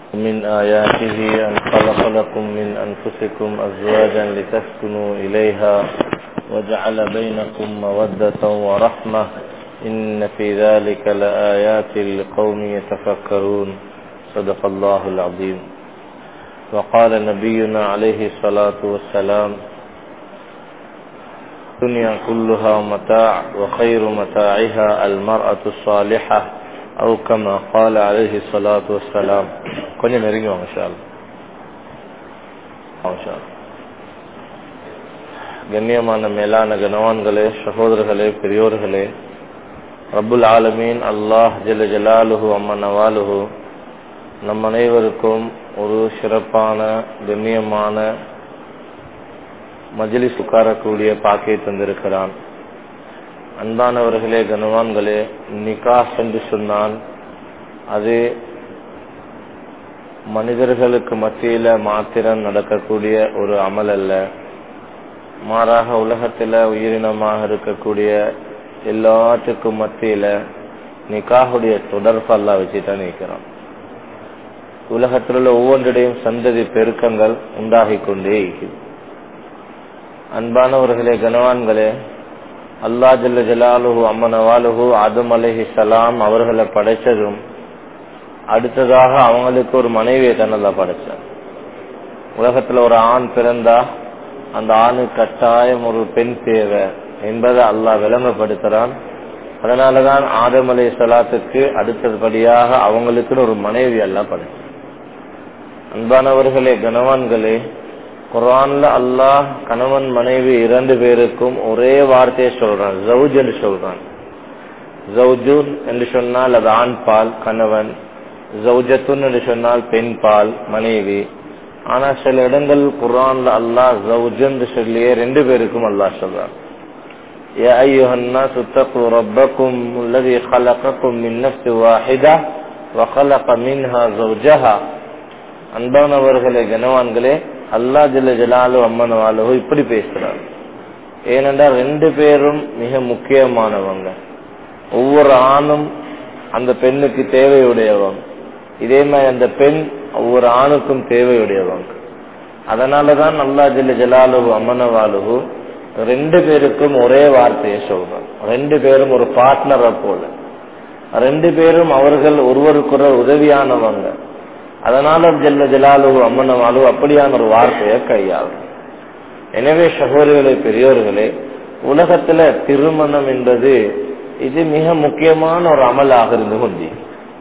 من آياته أن خلق لكم من أنفسكم أزواجا لتسكنوا إليها وجعل بينكم مودة ورحمة إن في ذلك لآيات لقوم يتفكرون صدق الله العظيم وقال نبينا عليه الصلاة والسلام الدنيا كلها متاع وخير متاعها المرأة الصالحة أو كما قال عليه الصلاة والسلام கொஞ்சம் நெருங்கி வாங்க ஷால் ஷால் கண்ணியமான மேலான கனவான்களே சகோதரர்களே பெரியோர்களே ரபுல் ஆலமீன் அல்லாஹ் ஜல ஜலாலுஹு அம்ம நவாலுஹு நம் அனைவருக்கும் ஒரு சிறப்பான கண்ணியமான மஜிலிஸ் உட்காரக்கூடிய பாக்கை தந்திருக்கிறான் அன்பானவர்களே கனவான்களே நிகாஸ் என்று சொன்னால் அது மனிதர்களுக்கு மத்தியில மாத்திரம் நடக்கக்கூடிய ஒரு அமல் அல்ல மாறாக உலகத்துல உயிரினமாக இருக்கக்கூடிய எல்லாத்துக்கும் மத்தியில நிக்காஹுடைய தொடர்பு அல்லா வச்சுதான் நிற்கிறான் உலகத்தில் உள்ள ஒவ்வொன்றிடையும் சந்ததி பெருக்கங்கள் உண்டாகி கொண்டே இருக்குது அன்பானவர்களே கனவான்களே அல்லா ஜல்ல ஜலாலுஹு அம்மனவாலுஹு ஆதம் அலஹி சலாம் அவர்களை படைச்சதும் அடுத்ததாக அவங்களுக்கு ஒரு மனைவியை தன்னதா படைச்சார் உலகத்துல ஒரு ஆண் பிறந்தா அந்த ஆணு கட்டாயம் ஒரு பெண் தேவை என்பதை அல்லாஹ் விளங்கப்படுத்துறான் அதனாலதான் ஆதம் அலை சலாத்துக்கு அடுத்தபடியாக அவங்களுக்குன்னு ஒரு மனைவி எல்லாம் படைச்சார் அன்பானவர்களே கனவான்களே குரான்ல அல்லாஹ் கணவன் மனைவி இரண்டு பேருக்கும் ஒரே வார்த்தையை சொல்றான் ஜவுஜ் என்று சொல்றான் ஜவுஜூன் என்று சொன்னால் அது ஆண் பால் கணவன் ஜவுஜத்துன் என்று சொன்னால் பெண் பால் மனைவி ஆனா சில இடங்கள் குரான்ல அல்லாஹ் ஜவுஜ் என்று சொல்லியே ரெண்டு பேருக்கும் அல்லாஹ் சொல்றான் يا أيها الناس اتقوا ربكم الذي خلقكم من نفس واحدة وخلق منها زوجها அன்பானவர்களே கனவான்களே அல்லா ஜல்ல ஜலாலு அம்மன் வாலோ இப்படி பேசுறாங்க ஏனென்றால் ரெண்டு பேரும் மிக முக்கியமானவங்க ஒவ்வொரு ஆணும் அந்த பெண்ணுக்கு தேவையுடையவங்க இதே மாதிரி அந்த பெண் ஒவ்வொரு ஆணுக்கும் தேவையுடையவங்க அதனாலதான் அல்லா ஜல்ல ஜலாலு அம்மன வாலுகு ரெண்டு பேருக்கும் ஒரே வார்த்தையை சொல்றோம் ரெண்டு பேரும் ஒரு பார்ட்னரை போல ரெண்டு பேரும் அவர்கள் ஒருவருக்கொருவர் உதவியானவங்க அதனால ஜல்ல ஜலாலு அம்மனவாலு அப்படியான ஒரு வார்த்தையை கையாளும் எனவே சகோதரிகளே பெரியோர்களே உலகத்துல திருமணம் என்பது இது மிக முக்கியமான ஒரு அமலாக இருந்து கொண்டி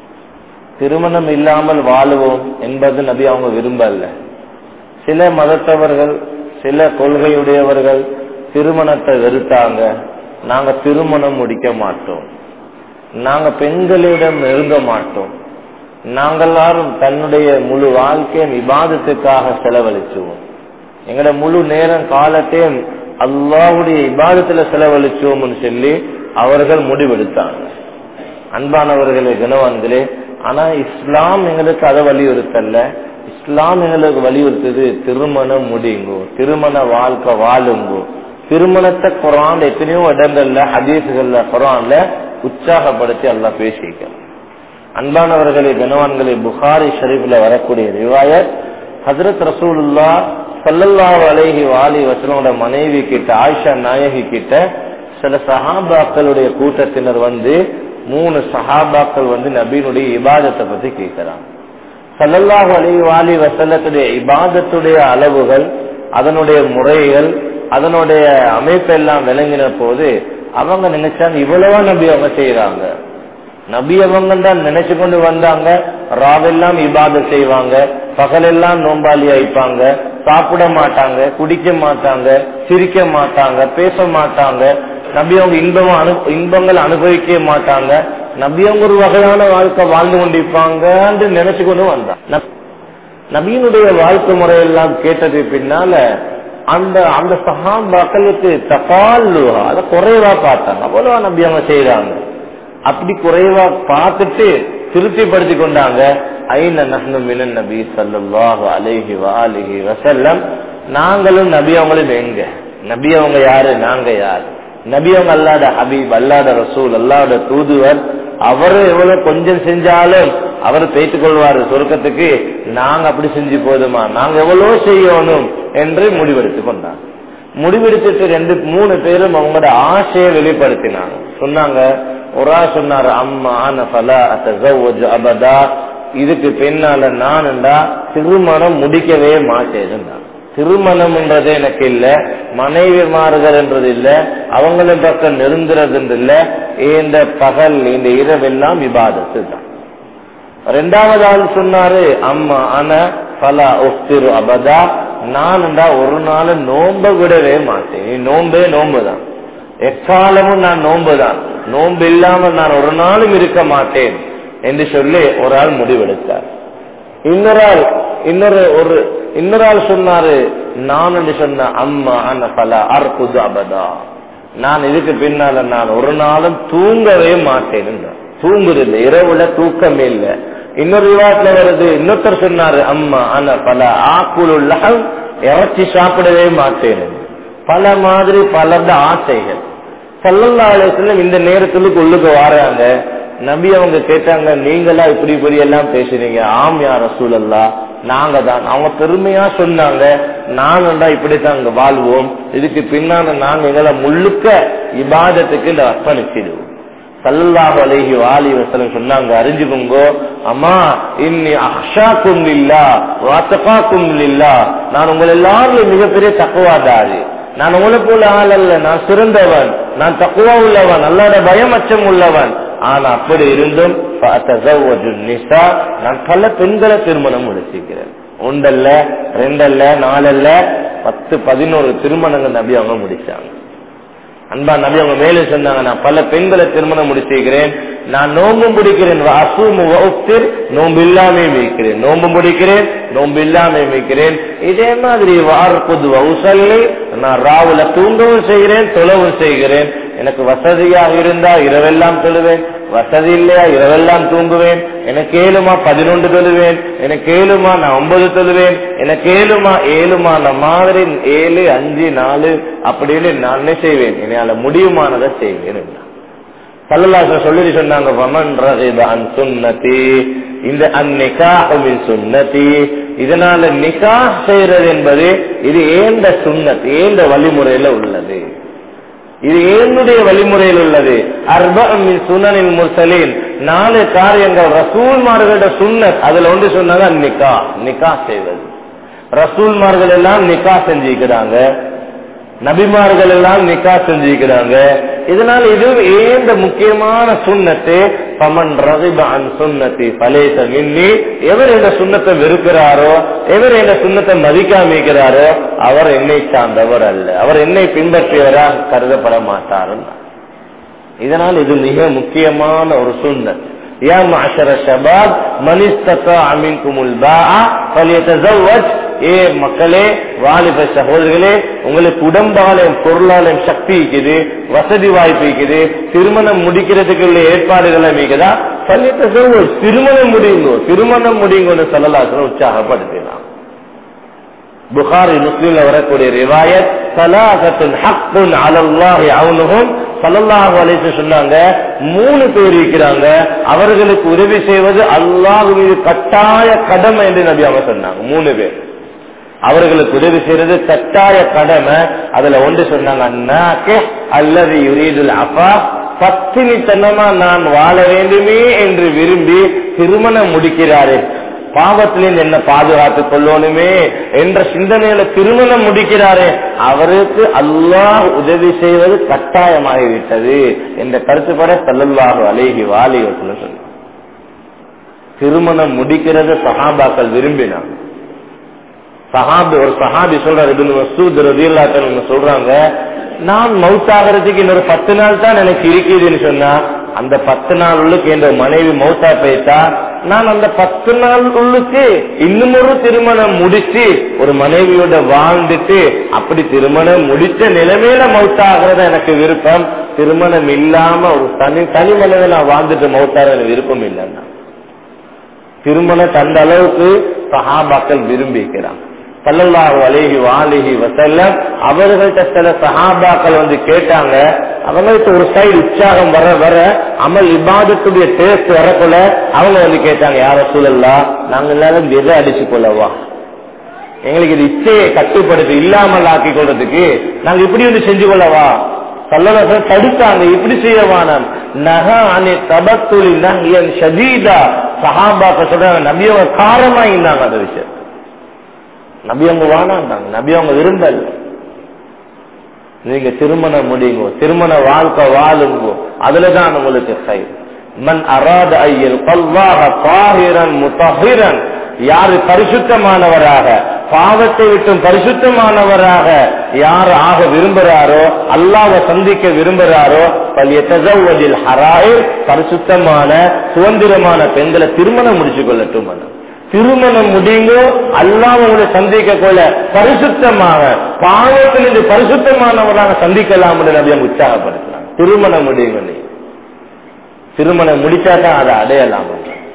திருமணம் இல்லாமல் வாழுவோம் என்பது நபி அவங்க விரும்பல சில மதத்தவர்கள் சில கொள்கையுடையவர்கள் திருமணத்தை வெறுத்தாங்க நாங்க திருமணம் முடிக்க மாட்டோம் நாங்க பெண்களிடம் நெருங்க மாட்டோம் நாங்களாரும் தன்னுடைய முழு வாழ்க்கையை விவாதத்துக்காக செலவழிச்சுவோம் எங்கட முழு நேரம் காலத்தையும் அல்லாவுடைய இபாதத்துல செலவழிச்சோம்னு சொல்லி அவர்கள் முடிவெடுத்தாங்க அன்பானவர்களே கனவான்களே ஆனா இஸ்லாம் எங்களுக்கு அதை வலியுறுத்தல்ல இஸ்லாம் எங்களுக்கு வலியுறுத்துது திருமணம் முடியுங்கோ திருமண வாழ்க்கை வாழுங்கோ திருமணத்தை குரான் எத்தனையோ இடங்கள்ல ஹதீசுகள்ல குரான்ல உற்சாகப்படுத்தி எல்லாம் பேசிக்கலாம் அன்பானவர்களே கனவான்களே புகாரி ஷரீஃப்ல வரக்கூடிய ரிவாயத் ஹசரத் ரசூலுல்லா சல்லல்லா அலேஹி வாலி வசனோட மனைவி கிட்ட ஆயிஷா நாயகி கிட்ட சில சஹாபாக்களுடைய கூட்டத்தினர் வந்து மூணு சஹாபாக்கள் வந்து நபீனுடைய இபாதத்தை பத்தி கேட்கிறாங்க சல்லல்லாஹு அலி வாலி வசல்லத்துடைய இபாதத்துடைய அளவுகள் அதனுடைய முறைகள் அதனுடைய அமைப்பெல்லாம் விளங்கின போது அவங்க நினைச்சாங்க இவ்வளவா நபி அவங்க செய்யறாங்க நபி அவங்க தான் நினைச்சு கொண்டு வந்தாங்க ராவெல்லாம் இபாத செய்வாங்க பகலெல்லாம் நோம்பாளி ஆயிப்பாங்க சாப்பிட மாட்டாங்க குடிக்க மாட்டாங்க சிரிக்க மாட்டாங்க பேச மாட்டாங்க நபி அவங்க இன்பம் அனு இன்பங்கள் அனுபவிக்க மாட்டாங்க நபி அவங்க ஒரு வகையான வாழ்க்கை வாழ்ந்து கொண்டிருப்பாங்க நினைச்சு கொண்டு வந்தாங்க நபியினுடைய வாழ்க்கை முறையெல்லாம் கேட்டது பின்னால அந்த அந்த சகாபாக்களுக்கு தபால் அதை குறைவா பார்த்தாங்க அவ்வளவா நபி அவங்க செய்யறாங்க அப்படி குறைவா பார்த்துட்டு திருப்திப்படுத்தி கொண்டாங்க ஐன நஹ்னு மினன் நபி ஸல்லல்லாஹு அலைஹி வஆலிஹி வஸல்லம் நாங்களும் நபி அவங்களும் எங்க நபி அவங்க யாரு நாங்க யாரு நபி அவங்க அல்லாத ஹபீப் அல்லாத ரசூல் அல்லாத தூதுவர் அவரு எவ்வளவு கொஞ்சம் செஞ்சாலும் அவர் பேத்துக் கொள்வாரு சொர்க்கத்துக்கு நாங்க அப்படி செஞ்சு போதுமா நாங்க எவ்வளவு செய்யணும் என்று முடிவெடுத்துக் கொண்டாங்க முடிவெடுத்துட்டு ரெண்டு மூணு பேரும் அவங்களோட ஆசையை வெளிப்படுத்தினாங்க சொன்னாங்க ஒரு ஆள் சொன்னாரு அம்மா நஃபலா அத்தஸவ்வஜு அபதா இதுக்கு பின்னால நான்டா திருமணம் முடிக்கவே மாட்டேன் திருமணம்ன்றது எனக்கு இல்ல மனைவி மாறுதல்ன்றது இல்ல அவங்கள பக்கம் நெருங்குறது இல்ல இந்த பகல் இந்த இரவெல்லாம் விவாதத்து தான் ரெண்டாவது ஆள் சொன்னாரு அம்மா ஆன பல ஒஸ்திரு அபதா நான்டா ஒரு நாள் நோம்ப விடவே மாட்டேன் நீ நோம்பே நோம்பு தான் எக்காலமும் நான் நோம்பு தான் நோம்பு இல்லாம நான் ஒரு நாளும் இருக்க மாட்டேன் என்று சொல்லி ஒரு ஆள் முடிவெடுத்தார் இன்னொரு ஆள் இன்னொரு ஒரு இன்னொரு ஆள் சொன்னாரு நான் என்று சொன்ன அம்மா அண்ண பல அற்புத அபதா நான் இதுக்கு பின்னால நான் ஒரு நாளும் தூங்கவே மாட்டேன் தூங்குறது இரவுல தூக்கமே இல்லை இன்னொரு விவாதத்துல வருது இன்னொருத்தர் சொன்னாரு அம்மா அண்ணா பல ஆக்குள்ள இறைச்சி சாப்பிடவே மாட்டேன் பல மாதிரி பலர்த ஆசைகள் சல்லல்லாஹு இந்த நேரத்துக்கு உள்ளுக்கு வராங்க நபி அவங்க கேட்டாங்க நீங்களா இப்படி இப்படி எல்லாம் பேசுறீங்க ஆம் யார் ரசூலல்லா நாங்க தான் அவங்க பெருமையா சொன்னாங்க நாங்கண்டா இப்படித்தான் அங்க வாழ்வோம் இதுக்கு பின்னால நாங்க எங்களை முழுக்க இபாதத்துக்கு இந்த அர்ப்பணிச்சிடுவோம் சல்லாஹ் அலஹி வாலி வசலம் சொன்னாங்க அறிஞ்சுக்கோங்கோ அம்மா இன்னி அக்ஷாக்கும் இல்லா வாத்தகாக்கும் இல்லா நான் உங்கள் எல்லாரும் மிகப்பெரிய தக்குவாதாரி நான் உங்களை போல ஆள் அல்ல நான் சிறந்தவன் நான் தக்குவா உள்ளவன் அல்லாத பயம் அச்சம் உள்ளவன் ஆனா அப்படி இருந்தும் நான் பல பெண்களை திருமணம் முடிச்சிருக்கிறேன் ஒன்றல்ல ரெண்டல்ல நாலல்ல பத்து பதினோரு திருமணங்கள் நபி அவங்க முடிச்சாங்க அன்பா நபி அவங்க மேலே சொன்னாங்க நான் பல பெண்களை திருமணம் முடிச்சிருக்கிறேன் நான் நோம்பும் பிடிக்கிறேன் நோம்பு இல்லாமே வைக்கிறேன் நோம்பு முடிக்கிறேன் நோம்பு இல்லாமே வைக்கிறேன் இதே மாதிரி வார்ப்புது வவுசல்லை நான் ராவுல தூங்கவும் செய்கிறேன் தொழவும் செய்கிறேன் எனக்கு வசதியாக இருந்தா இரவெல்லாம் தொழுவேன் வசதி இல்லையா இரவெல்லாம் தூங்குவேன் எனக்கு ஏழுமா பதினொன்று தொழுவேன் எனக்கு ஏழுமா நான் ஒன்பது தொழுவேன் எனக்கு ஏழுமா ஏழுமா நான் மாதிரி ஏழு அஞ்சு நாலு அப்படின்னு நான் என்ன செய்வேன் என்னால முடியுமானதை செய்வேன் சல்லல்லாசன் சொல்லி சொன்னாங்க வமன் ரகிபான் சுன்னதி இந்த அந்நிகாஹின் சுன்னதி இதனால நிகா செய்யறது என்பது இது ஏந்த சுன்னத் ஏந்த வழிமுறையில உள்ளது இது என்னுடைய வழிமுறையில் உள்ளது அர்பின் சுனனின் முர்சலின் நாலு காரியங்கள் ரசூல்மார்களோட சுன்னத் அதுல ஒன்று சொன்னாங்க நிக்கா நிக்கா செய்வது ரசூல்மார்கள் எல்லாம் நிக்கா செஞ்சுக்கிறாங்க நபிமார்கள் எல்லாம் நிக்கா செஞ்சுக்கிறாங்க இதனால இது ஏந்த முக்கியமான சுண்ணத்து பமன் ரவிபான் சுண்ணத்தி பலேச மின்னி எவர் இந்த சுண்ணத்தை வெறுக்கிறாரோ எவர் இந்த சுண்ணத்தை மதிக்காமிக்கிறாரோ அவர் என்னை சார்ந்தவர் அல்ல அவர் என்னை பின்பற்றியவராக கருதப்பட மாட்டார் இதனால் இது மிக முக்கியமான ஒரு சுண்ணத் يا معشر الشباب من استطاع منكم الباء فليتزوج ஏ மக்களே வாலிப சகோதரர்களே உங்களுக்கு உடம்பாலயம் பொருளாலயம் சக்தி இருக்குது வசதி வாய்ப்பு இருக்குது திருமணம் முடிக்கிறதுக்கு உள்ள ஏற்பாடுகள் அமைக்குதா சொல்லிட்டு திருமணம் முடியுங்கோ திருமணம் முடியுங்கன்னு சொல்லலாசன உற்சாகப்படுத்தினான் புகாரி முஸ்லீம்ல வரக்கூடிய ரிவாயத் சலாசத்தின் ஹக்குன் அலல்லாஹி அவனுகும் சல்லல்லாஹு அலைஹி சொன்னாங்க மூணு பேர் இருக்கிறாங்க அவர்களுக்கு உதவி செய்வது அல்லாஹ் மீது கட்டாய கடமை என்று நபி அவங்க சொன்னாங்க மூணு பேர் அவர்களுக்கு உதவி செய்யறது கட்டாய கடமை அதுல ஒன்று சொன்னாங்க அண்ணாக்கே அல்லது யுரீதுல் அப்பா பத்தினித்தனமா நான் வாழ வேண்டுமே என்று விரும்பி திருமணம் முடிக்கிறாரு பாவத்திலிருந்து என்ன பாதுகாத்துக் கொள்ளணுமே என்ற சிந்தனையில திருமணம் முடிக்கிறாரே அவருக்கு அல்லாஹ் உதவி செய்வது கட்டாயமாகிவிட்டது என்ற கருத்துப்பட செல்லல்லாஹு அலேஹி வாலி சொன்ன திருமணம் முடிக்கிறது சஹாபாக்கள் விரும்பினாங்க சஹாபி ஒரு சஹாபி சொல்றாரு இபின் மசூத் ரதியுல்லாத்தன் சொல்றாங்க நான் மவுத்தாகிறதுக்கு இன்னொரு பத்து நாள் தான் எனக்கு இருக்குதுன்னு சொன்னா அந்த பத்து நாள் உள்ளுக்கு என்ற மனைவி மௌத்தா போயிட்டா நான் அந்த பத்து நாள் உள்ளுக்கு இன்னும் ஒரு திருமணம் முடிச்சு ஒரு மனைவியோட வாழ்ந்துட்டு அப்படி திருமணம் முடிச்ச நிலைமையில மௌத்தாகிறத எனக்கு விருப்பம் திருமணம் இல்லாம ஒரு தனி தனி மனிதன் நான் வாழ்ந்துட்டு மௌத்தார எனக்கு விருப்பம் இல்லைன்னா திருமணம் அந்த அளவுக்கு சஹாபாக்கள் விரும்பிக்கிறாங்க சல்லல்லாஹு அலேஹி வாலிஹி வசல்லம் அவர்கள்ட்ட சில சஹாபாக்கள் வந்து கேட்டாங்க அவங்களுக்கு ஒரு சைடு உற்சாகம் வர வர அமல் இபாதத்துடைய டேஸ்ட் வரக்குள்ள அவங்க வந்து கேட்டாங்க யார சூழல்லா நாங்க எல்லாரும் எதை அடிச்சு கொள்ளவா எங்களுக்கு இது இச்சையை கட்டுப்படுத்தி இல்லாமல் ஆக்கி கொள்றதுக்கு நாங்க இப்படி வந்து செஞ்சு கொள்ளவா சல்லவசம் தடுத்தாங்க இப்படி செய்யவானம் நக அணி தபத்துலி நகியன் ஷதீதா சஹாபாக்க சொல்றாங்க நபியவங்க காரமா இருந்தாங்க அந்த விஷயம் நபியவங்க வானாண்டாங்க நபியவங்க விரும்பல நீங்க திருமணம் முடியுங்க திருமண வாழ்க்கை வாழுங்கோ அதுலதான் உங்களுக்கு கை மன் அராத ஐயல் பல்வாக பாகிரன் முத்தகிரன் யாரு பரிசுத்தமானவராக பாவத்தை விட்டும் பரிசுத்தமானவராக யார் ஆக விரும்புகிறாரோ அல்லாவை சந்திக்க விரும்புகிறாரோ பல்யத்ததில் ஹராய் பரிசுத்தமான சுதந்திரமான பெண்களை திருமணம் முடிச்சு கொள்ளட்டும் திருமணம் முடியுங்கோ அல்லாம உங்களை சந்திக்க கொள்ள பரிசுத்தமாக பாவத்திலிருந்து பரிசுத்தமானவராக சந்திக்கலாம் நபியம் உற்சாகப்படுத்தலாம் திருமணம் முடியுங்க நீ திருமணம் முடிச்சாதான் அதை அடையலாம்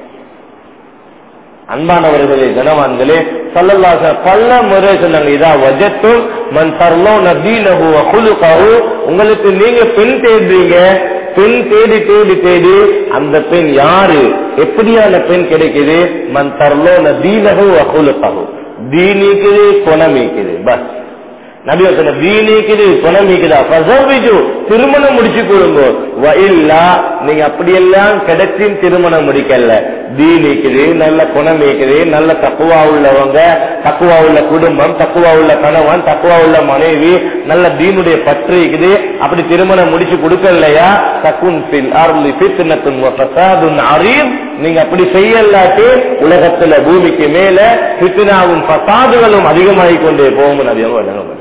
அன்பானவர்களே கனவான்களே சொல்லலாச பல முறை சொன்னாங்க இதா வஜத்தும் மண் தரலோ நபீனஹு அகுலுகாஹு உங்களுக்கு நீங்க பெண் தேடுறீங்க பெண் தேடி தேடி தேடி அந்த பெண் யாரு எப்படியான பெண் கிடைக்குது மண் தரலோ நபீனஹு அகுலுகாஹு தீனிக்குது குணமிக்குது பஸ் நபி சொன்ன வீணிக்குது குணமிக்குதா பசவிஜு திருமணம் முடிச்சு கொடுங்க இல்லா நீங்க அப்படியெல்லாம் கிடைச்சும் திருமணம் முடிக்கல தீனிக்குது நல்ல குணமிக்குது நல்ல தக்குவா உள்ளவங்க தக்குவா உள்ள குடும்பம் தக்குவா உள்ள கணவன் தக்குவா உள்ள மனைவி நல்ல தீனுடைய பற்று இருக்குது அப்படி திருமணம் முடிச்சு கொடுக்கலையா தக்குன் பில் அருள் பித்தினத்துன் பிரசாதுன் அறியும் நீங்க அப்படி செய்யலாட்டி உலகத்துல பூமிக்கு மேல பித்தினாவும் பசாதுகளும் அதிகமாகி கொண்டே போகும் அதிகம் வழங்கப்படும்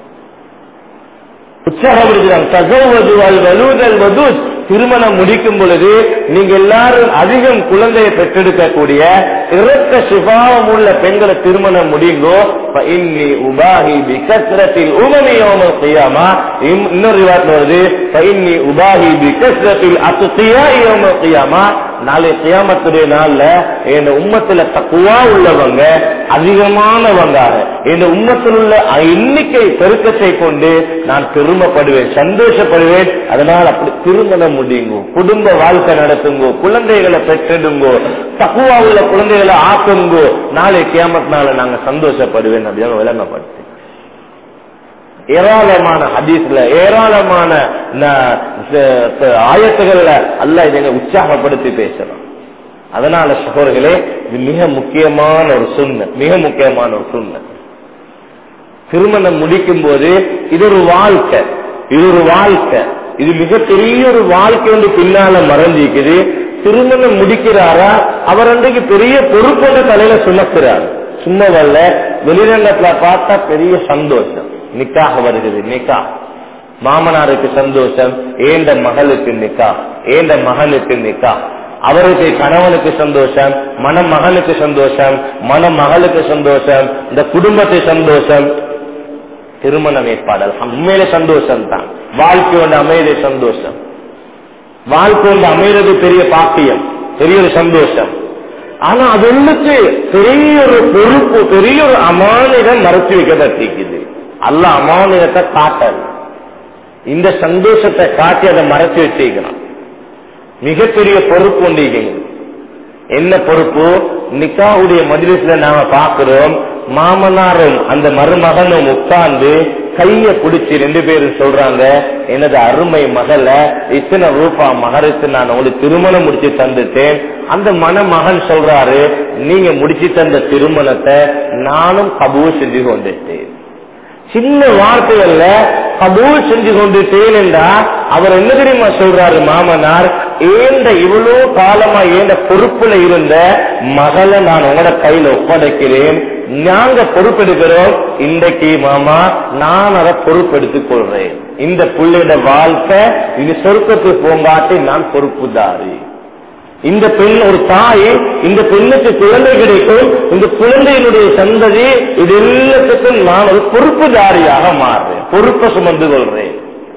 உற்சாகப்படுத்துறாங்க திருமணம் முடிக்கும் பொழுது நீங்க எல்லாரும் அதிகம் குழந்தையை பெற்றெடுக்கக்கூடிய இரத்த சுபாவம் உள்ள பெண்களை திருமணம் முடியுங்கோ இன்னி உபாகி பிகஸ்ரத்தில் உமனியோம செய்யாமா இன்னொரு வார்த்தை வருது இன்னி உபாகி பிகஸ்ரத்தில் அத்துத்தியா யோம செய்யாமா நாளை கியாமத்துடைய நாள்ல என் உம்மத்துல தக்குவா உள்ளவங்க அதிகமானவங்க இந்த உம்மத்தில் உள்ள எண்ணிக்கை பெருக்கத்தை கொண்டு நான் பெருமைப்படுவேன் சந்தோஷப்படுவேன் அதனால் அப்படி திருமணம் முடியுங்கோ குடும்ப வாழ்க்கை நடத்துங்கோ குழந்தைகளை பெற்றெடுங்கோ தக்குவா உள்ள குழந்தைகளை ஆக்குங்கோ நாளை கியாமத்தினால நாங்க சந்தோஷப்படுவேன் அப்படின்னு விளங்கப்படுத்து ஏராளமான ஹதீஸ்ல ஏராளமான ஆயத்துகள்ல அல்ல இதை உற்சாகப்படுத்தி பேசலாம் அதனால சகோதரர்களே இது மிக முக்கியமான ஒரு சுண்ண மிக முக்கியமான ஒரு சுண்ண திருமணம் முடிக்கும் போது இது ஒரு வாழ்க்கை இது ஒரு வாழ்க்கை இது மிகப்பெரிய ஒரு வாழ்க்கை வந்து பின்னால மறைஞ்சிக்குது திருமணம் முடிக்கிறாரா அவர் அன்றைக்கு பெரிய பொறுப்போட தலையில சுமக்கிறார் சும்மவல்ல வெளிரங்கத்துல பார்த்தா பெரிய சந்தோஷம் நிக்காக வருகிறது நிக்கா மாமனாருக்கு சந்தோஷம் ஏண்ட மகளுக்கு நிக்கா ஏண்ட மகனுக்கு நிக்கா அவருக்கு கணவனுக்கு சந்தோஷம் மணமகனுக்கு சந்தோஷம் மணமகளுக்கு சந்தோஷம் இந்த குடும்பத்தை சந்தோஷம் திருமணம் ஏற்பாடல் உண்மையில சந்தோஷம் தான் வாழ்க்கையோட அமைதி சந்தோஷம் வாழ்க்கையோட அமைறது பெரிய பாக்கியம் பெரிய ஒரு சந்தோஷம் ஆனா அது ஒண்ணுக்கு பெரிய ஒரு பொறுப்பு பெரிய ஒரு அமானிடம் மறைச்சு வைக்கப்பட்டிருக்குது அல்ல அமானியத்தை காட்டல் இந்த சந்தோஷத்தை காட்டி அதை மறைச்சு வச்சிருக்கிறான் மிகப்பெரிய பொறுப்பு ஒன்றிருக்கீங்க என்ன பொறுப்பு நிக்காவுடைய மஜிலிஸ்ல நாம பாக்குறோம் மாமனாரும் அந்த மருமகனும் உட்கார்ந்து கைய பிடிச்சி ரெண்டு பேரும் சொல்றாங்க எனது அருமை மகள இத்தனை ரூபா மகருக்கு நான் உங்களுக்கு திருமணம் முடிச்சு தந்துட்டேன் அந்த மணமகன் சொல்றாரு நீங்க முடிச்சு தந்த திருமணத்தை நானும் கபூல் செஞ்சு கொண்டுட்டேன் சின்ன வார்த்தைகள்ல கபூல் செஞ்சு கொண்டுட்டேன் என்றா அவர் என்ன தெரியுமா சொல்றாரு மாமனார் ஏந்த இவ்வளவு காலமா ஏந்த பொறுப்புல இருந்த மகளை நான் உங்களோட கையில ஒப்படைக்கிறேன் நாங்க பொறுப்பெடுக்கிறோம் இன்றைக்கு மாமா நான் அதை பொறுப்பெடுத்துக் கொள்றேன் இந்த பிள்ளையோட வாழ்க்கை இது சொருக்கத்துக்கு போங்காட்டி நான் பொறுப்புதாரி இந்த பெண் ஒரு தாய் இந்த பெண்ணுக்கு குழந்தை கிடைக்கும் இந்த குழந்தையினுடைய சந்ததி இது எல்லாத்துக்கும் நான் ஒரு பொறுப்புதாரியாக மாறுறேன் பொறுப்பை சுமந்து கொள்றேன்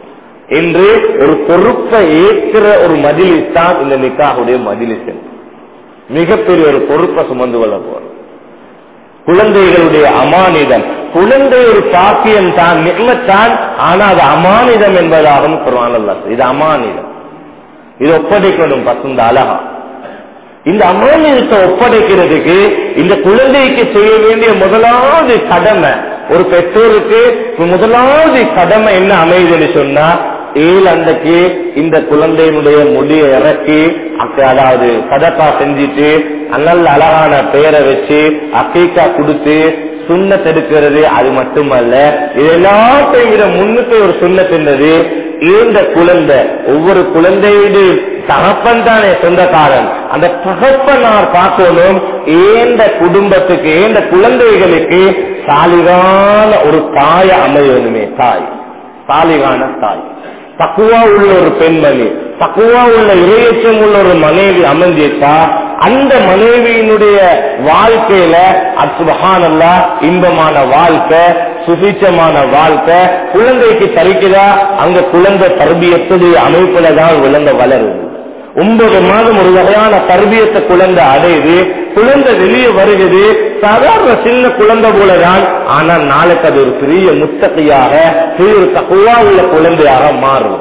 என்று ஒரு பொறுப்பை ஏற்கிற ஒரு மதிலிஸ் தான் இந்த நிக்காவுடைய மதிலிஸ் மிகப்பெரிய ஒரு பொறுப்பை சுமந்து கொள்ள போறோம் குழந்தைகளுடைய அமானிதம் குழந்தை ஒரு பாக்கியம் தான் நிர்மத்தான் ஆனா அது அமானிதம் என்பதாகவும் குர்ஆன் அல்லாஹ் சொல்லுது. இது அமானிதம் இது ஒப்படைக்கணும் பசுந்த அழகா இந்த அமானியத்தை ஒப்படைக்கிறதுக்கு இந்த குழந்தைக்கு செய்ய வேண்டிய முதலாவது கடமை ஒரு பெற்றோருக்கு முதலாவது கடமை என்ன அமையுதுன்னு சொன்னா ஏழு அன்றைக்கு இந்த குழந்தையினுடைய முடியை இறக்கி அக்க- அதாவது சதக்கா செஞ்சுட்டு நல்ல அழகான பெயரை வச்சு அக்கீக்கா கொடுத்து சுண்ணத் எடுக்கிறது அது மட்டுமல்ல இது எல்லாத்தையும் விட முன்னுக்கு ஒரு சுண்ணத் இருந்தது இந்த குழந்தை ஒவ்வொரு குழந்தையுடைய தகப்பன் தானே சொந்தக்காரன் அந்த தகப்பனார் பார்க்கணும் ஏந்த குடும்பத்துக்கு ஏந்த குழந்தைகளுக்கு சாலிகான ஒரு தாய அமையணுமே தாய் சாலிகான தாய் தக்குவா உள்ள ஒரு பெண்மணி தக்குவா உள்ள இரையச்சம் உள்ள ஒரு மனைவி அமைஞ்சிட்டா அந்த மனைவியினுடைய வாழ்க்கையில அசுபகானல்லா இன்பமான வாழ்க்கை சுபிச்சமான வாழ்க்கை குழந்தைக்கு தரிக்குதா அங்க குழந்தை தர்பியத்துடைய அமைப்புல தான் குழந்தை வளருது ஒன்பது மாதம் ஒரு வகையான தர்பியத்தை குழந்தை அடையுது குழந்தை வெளியே வருகிறது சாதாரண சின்ன குழந்தை போலதான் ஆனால் நாளைக்கு அது ஒரு பெரிய முத்தகையாக பெரிய ஒரு தகுவா உள்ள குழந்தையாக மாறும்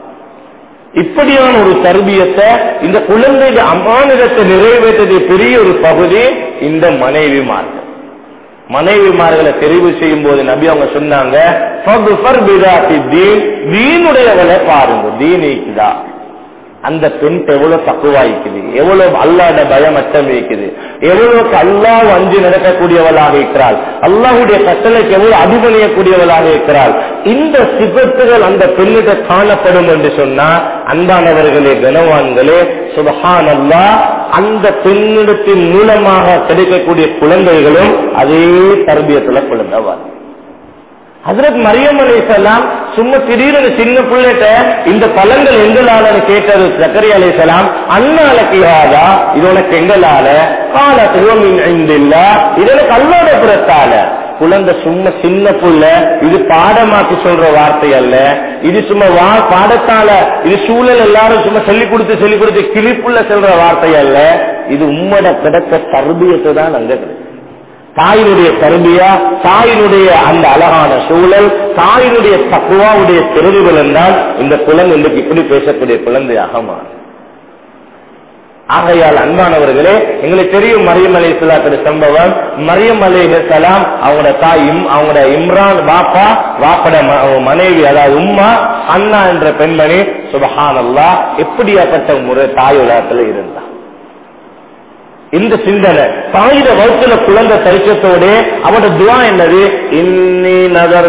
இப்படியான ஒரு தர்பியத்தை இந்த குழந்தைய அமானிதத்தை நிறைவேற்றிய பெரிய ஒரு பகுதி இந்த மனைவிமார்கள் மனைவிமார்களை தெரிவு செய்யும் போது நபி அவங்க சொன்னாங்க "ஃபக்ஃபர் பிதாத்தி தீன்." தீனுடையவளை பாருங்க தீன் இருக்குதா அந்த பெண் எவ்வளவு தக்குவாய்க்குது எவ்வளவு அல்லாட பயம் அச்சம் இருக்குது எவ்வளவுக்கு அல்லாஹ் அஞ்சு நடக்கக்கூடியவளாக இருக்கிறாள் அல்லாஹுடைய கட்டளைக்கு எவ்வளவு அடிபணியக்கூடியவளாக இருக்கிறாள் இந்த சிபத்துகள் அந்த பெண்ணிட்ட காணப்படும் என்று சொன்னா அன்பானவர்களே கனவான்களே சுபஹான் அல்லாஹ் அந்த பெண்ணிடத்தின் மூலமாக கிடைக்கக்கூடிய குழந்தைகளும் அதே தர்பியத்துல குழந்தைவார் ஹசரத் மரியம் அலிசலாம் சும்மா திடீர்னு சின்ன பிள்ளைகிட்ட இந்த பழங்கள் எங்களால கேட்டது சக்கரி அலிசலாம் அண்ணாலக்கு யாதா இது உனக்கு எங்களால கால திருவமின் ஐந்தில்ல இது எனக்கு அல்லாத புறத்தால குழந்தை சும்மா சின்ன புள்ள இது பாடமாக்கி சொல்ற வார்த்தை அல்ல இது சும்மா வா பாடத்தால இது சூழல் எல்லாரும் சும்மா சொல்லி கொடுத்து சொல்லி கொடுத்து கிளிப்புள்ள சொல்ற வார்த்தை அல்ல இது உம்மட கிடக்க தர்பியத்தை தான் அங்க கிடைக்கும் தாயினுடைய கரும்பியா தாயினுடைய அந்த அழகான சூழல் தாயினுடைய தக்குவாவுடைய பிரதிபலன் தான் இந்த குழந்தை இன்றைக்கு இப்படி பேசக்கூடிய குழந்தையாக மாறும் ஆகையால் அன்பானவர்களே எங்களுக்கு தெரியும் மரியம் அலி இஸ்லாத்துடைய சம்பவம் மரியம் அலி சலாம் அவங்களோட தாயும் அவங்களோட இம்ரான் பாப்பா வாப்பட ம- மனைவி அதாவது உம்மா அண்ணா என்ற பெண்மணி சுபஹான் அல்லா எப்படியாப்பட்ட முறை தாய் உலகத்துல இருந்தா இந்த சிந்தனை தாயிட வகுத்துல குழந்தை தரிசத்தோடு அவட துவா என்னது இன்னி நகர்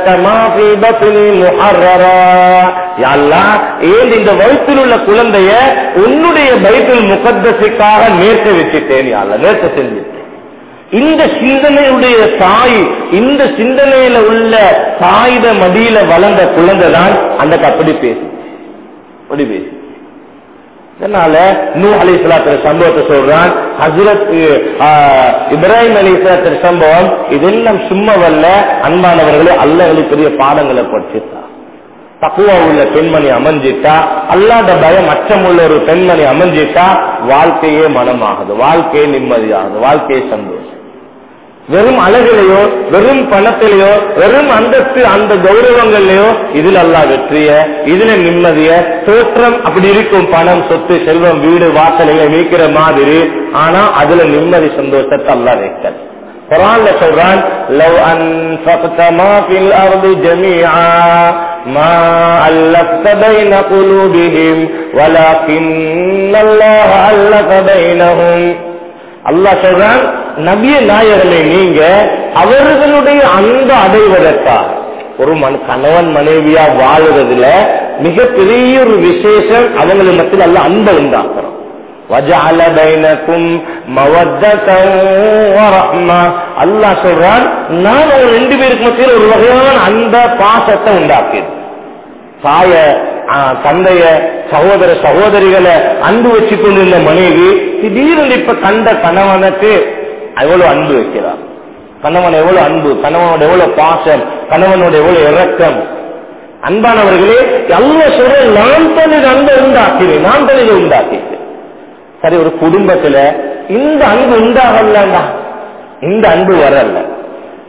ஏன் இந்த வயிற்றில் உள்ள குழந்தைய உன்னுடைய வயிற்றில் முகத்தசிக்காக நேர்க்க வச்சுட்டேன் யாழ்லா நேர்க்க செஞ்சுட்டேன் இந்த சிந்தனையுடைய தாய் இந்த சிந்தனையில உள்ள தாயிட மடியில வளர்ந்த குழந்தை தான் அந்த அப்படி பேசு அப்படி பேசு இதனால நூ அலி இஸ்லாத்திர சம்பவத்தை சொல்றான் ஹசரத் இப்ராஹிம் அலி இஸ்லாத்திர சம்பவம் இதெல்லாம் சும்மவல்ல அன்பானவர்களே அல்ல பெரிய பாடங்களை படிச்சுட்டா தக்குவா உள்ள பெண்மணி அமைஞ்சிட்டா அல்லாத பயம் அச்சம் உள்ள ஒரு பெண்மணி அமைஞ்சிட்டா வாழ்க்கையே மனமாகுது வாழ்க்கையே நிம்மதியாகுது வாழ்க்கையே சந்தோஷம் வெறும் அழகிலையோ வெறும் பணத்திலேயோ வெறும் அந்தஸ்து அந்த கௌரவங்கள்லயோ இதுல அல்லா வெற்றிய இதுல நிம்மதிய தோற்றம் அப்படி இருக்கும் பணம் சொத்து செல்வம் வீடு வாசலையை மீக்கிற மாதிரி ஆனா அதுல நிம்மதி சந்தோஷத்தை அல்லா வைக்கல குரான்ல சொல்றான் லவ் அன்ஃபக்த மா ஃபில் அர்தி ஜமீஆ ما ألفت بين قلوبهم ولكن الله ألف بينهم அல்லாஹ் சொல்றான் நபிய நாயகனை நீங்க அவர்களுடைய அன்பு அடைவதற்காக ஒரு மன கணவன் மனைவியா வாழுறதுல மிகப்பெரிய ஒரு விசேஷம் அவங்களுக்கு மத்தியில் அல்ல அன்பை உண்டாக்குறோம் وَجَعَلَ بَيْنَكُمْ مَوَدَّةً وَرَحْمَةً அல்லாஹ் சொல்றான் நான் ஒரு ரெண்டு பேருக்கு மத்தியில் ஒரு வகையான அந்த பாசத்தை உண்டாக்கியது தாய ஆ, தந்தைய சகோதர சகோதரிகளை அன்பு வச்சு கொண்டிருந்த மனைவி திடீர்னு இப்ப கண்ட கணவனுக்கு எவ்வளவு அன்பு வைக்கிறார் கணவன் எவ்வளவு அன்பு கணவனோட எவ்வளவு பாசம் கணவனோட எவ்வளவு இரக்கம் அன்பானவர்களே அல்ல சொல்ற நான் தான் இது அன்பை உண்டாக்கினேன் நான் தான் இதை உண்டாக்கினேன் சரி ஒரு குடும்பத்துல இந்த அன்பு உண்டாகலண்டா இந்த அன்பு வரல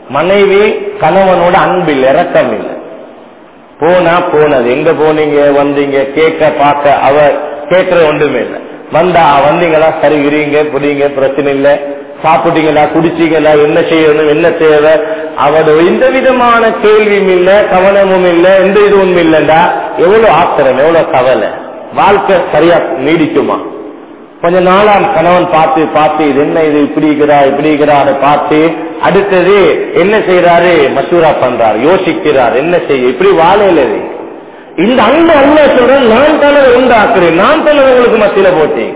மனைவி கணவனோட அன்பில் இறக்கம் இல்லை போனா போனது எங்க போனீங்க வந்தீங்க கேட்க பார்க்க அவ கேட்கற ஒன்றுமே இல்லை வந்தா வந்தீங்களா சரி இருங்க புடிங்க பிரச்சனை இல்லை சாப்பிட்டீங்களா குடிச்சீங்களா என்ன செய்யணும் என்ன தேவை அவட எந்த விதமான கேள்வியும் இல்ல கவனமும் இல்ல எந்த இதுவும் இல்லைண்டா எவ்வளவு ஆத்திரம் எவ்வளவு கவலை வாழ்க்கை சரியா நீடிக்குமா கொஞ்ச நாளா கணவன் பார்த்து பார்த்து இது என்ன இது இப்படி இருக்கிறா இப்படி இருக்கிறாரு பார்த்து அடுத்தது என்ன செய்யறாரு மசூரா பண்றாரு யோசிக்கிறார் என்ன செய்ய இப்படி வாழையில இது. இந்த அன்பு அல்ல சொல்றேன் நான் தானே உண்டாக்குறேன் நான் தானே உங்களுக்கு மத்தியில போட்டேன்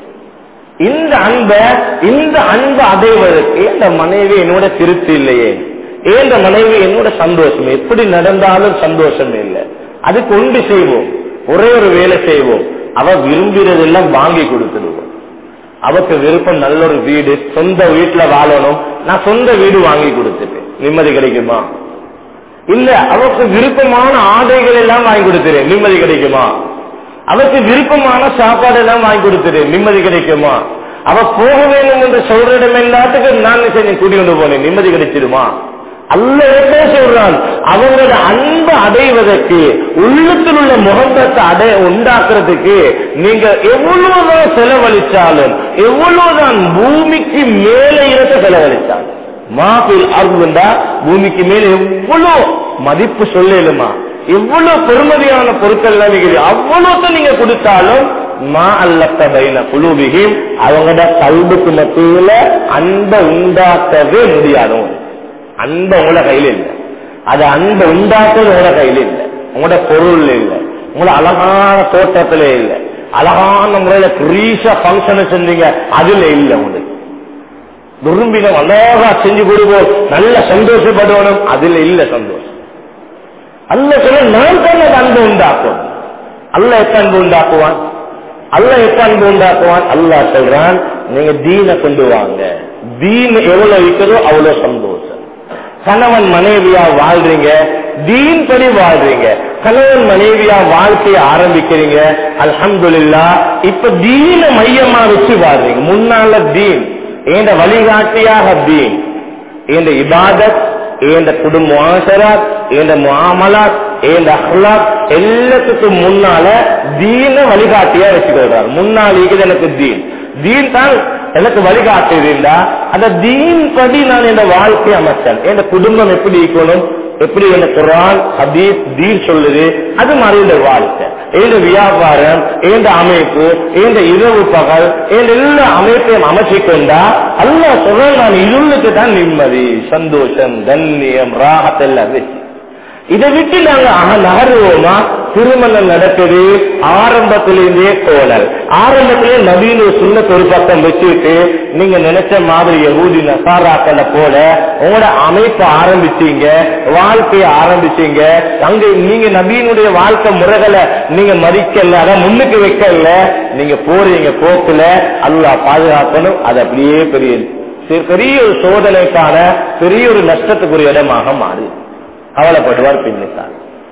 இந்த அன்பை இந்த அன்பை அடைவதற்கு இந்த மனைவி என்னோட திருப்தி இல்லையே ஏன் இந்த மனைவி என்னோட சந்தோஷம் எப்படி நடந்தாலும் சந்தோஷம் இல்லை அதுக்கு ஒன்று செய்வோம் ஒரே ஒரு வேலை செய்வோம் அவ விரும்புறதெல்லாம் வாங்கி கொடுத்துடுவோம் அவக்கு விருப்பம் நல்ல ஒரு வீடு சொந்த வீட்டுல வாழணும் நான் சொந்த வீடு வாங்கி கொடுத்துட்டேன் நிம்மதி கிடைக்குமா இல்ல அவருக்கு விருப்பமான ஆடைகள் எல்லாம் வாங்கி கொடுத்துறேன் நிம்மதி கிடைக்குமா அவருக்கு விருப்பமான சாப்பாடு எல்லாம் வாங்கி கொடுத்துறேன் நிம்மதி கிடைக்குமா அவ போக வேண்டும் என்று சொல்ற இடம் எல்லாத்துக்கு நான் சரி கூட்டி கொண்டு போனேன் நிம்மதி கிடைச்சிடுமா அல்ல என்ன சொல்றான் அவங்களோட அன்பை அடைவதற்கு உள்ளத்தில் உள்ள முகந்தத்தை அடைய உண்டாக்குறதுக்கு நீங்க எவ்வளவுதான் செலவழிச்சாலும் எவ்வளவுதான் பூமிக்கு மேலே இருக்க செலவழிச்சாலும் மாபில் அருந்தா பூமிக்கு மேல எவ்வளவு மதிப்பு சொல்லலுமா எவ்வளவு பெருமதியான பொருட்கள் எல்லாம் இருக்குது அவ்வளவு நீங்க கொடுத்தாலும் மா அல்லத்த பைன குழுவிகிம் அவங்களோட கல்புக்கு மத்தியில அன்பை உண்டாக்கவே முடியாது அன்பை உங்களோட கையில இல்லை அது அன்பை உண்டாக்குறது உங்களோட கையில இல்லை உங்களோட பொருள் இல்லை உங்களோட அழகான தோட்டத்துல இல்லை அழகான முறையில கிரீஷா பங்கனை செஞ்சீங்க அதுல இல்லை உங்களுக்கு விரும்பின அழகா செஞ்சு கொடுப்போம் நல்ல சந்தோஷப்படணும் அதுல இல்ல சந்தோஷம் அல்ல சொல்ல நான் தான் அது அன்பு உண்டாக்கும் அல்ல எப்ப அன்பு உண்டாக்குவான் அல்ல எப்ப அன்பு உண்டாக்குவான் அல்லா சொல்றான் நீங்க தீன கொண்டு வாங்க தீன் எவ்வளவு இருக்கிறதோ அவ்வளவு சந்தோஷம் கணவன் மனைவியா வாழ்றீங்க தீன் படி வாழ்றீங்க கணவன் மனைவியா வாழ்க்கைய ஆரம்பிக்கிறீங்க அல்ஹம்துலில்லா இப்ப தீன மையமா வச்சு வாழ்றீங்க முன்னால தீன் ஏண்ட வழிகாட்டியாக தீன் ஏண்ட இபாதத் ஏண்ட குடும்ப ஆசராத் ஏண்ட முஆமலாத் ஏண்ட அஹ்லாக் எல்லாத்துக்கும் முன்னால தீன வழிகாட்டியா வச்சுக்கொள்றார் முன்னால் இருக்குது எனக்கு தீன் தீன் தான் எனக்கு வழிகாட்டுறீண்டா அந்த தீன் படி நான் என் வாழ்க்கை அமைச்சேன் என் குடும்பம் எப்படி இருக்கணும் எப்படி என் குரான் ஹதீஸ் தீன் சொல்லுது அது மாதிரி இந்த வாழ்க்கை எந்த வியாபாரம் எந்த அமைப்பு எந்த இரவு பகல் எந்த எல்லா அமைப்பையும் அமைச்சு கொண்டா அல்ல சொல்ற நான் இருளுக்கு தான் நிம்மதி சந்தோஷம் தன்னியம் ராகத்தெல்லாம் வச்சு இதை விட்டு நாங்க அக நகருவோமா திருமணம் நடக்குது ஆரம்பத்திலேருந்தே கோலல் ஆரம்பத்திலே நவீன சுண்ணத்து ஒரு பக்கம் வச்சுட்டு நீங்க நினைச்ச மாதிரி யகூதி நசாராக்களை போல உங்களோட அமைப்பை ஆரம்பிச்சீங்க வாழ்க்கையை ஆரம்பிச்சீங்க அங்க நீங்க நபீனுடைய வாழ்க்கை முறைகளை நீங்க மதிக்கல அதான் முன்னுக்கு வைக்கல நீங்க போறீங்க போக்குல அல்லா பாதுகாக்கணும் அது அப்படியே பெரிய பெரிய ஒரு சோதனைக்கான பெரிய ஒரு நஷ்டத்துக்குரிய இடமாக மாறி கவலைப்படுவார் பின்னித்தார்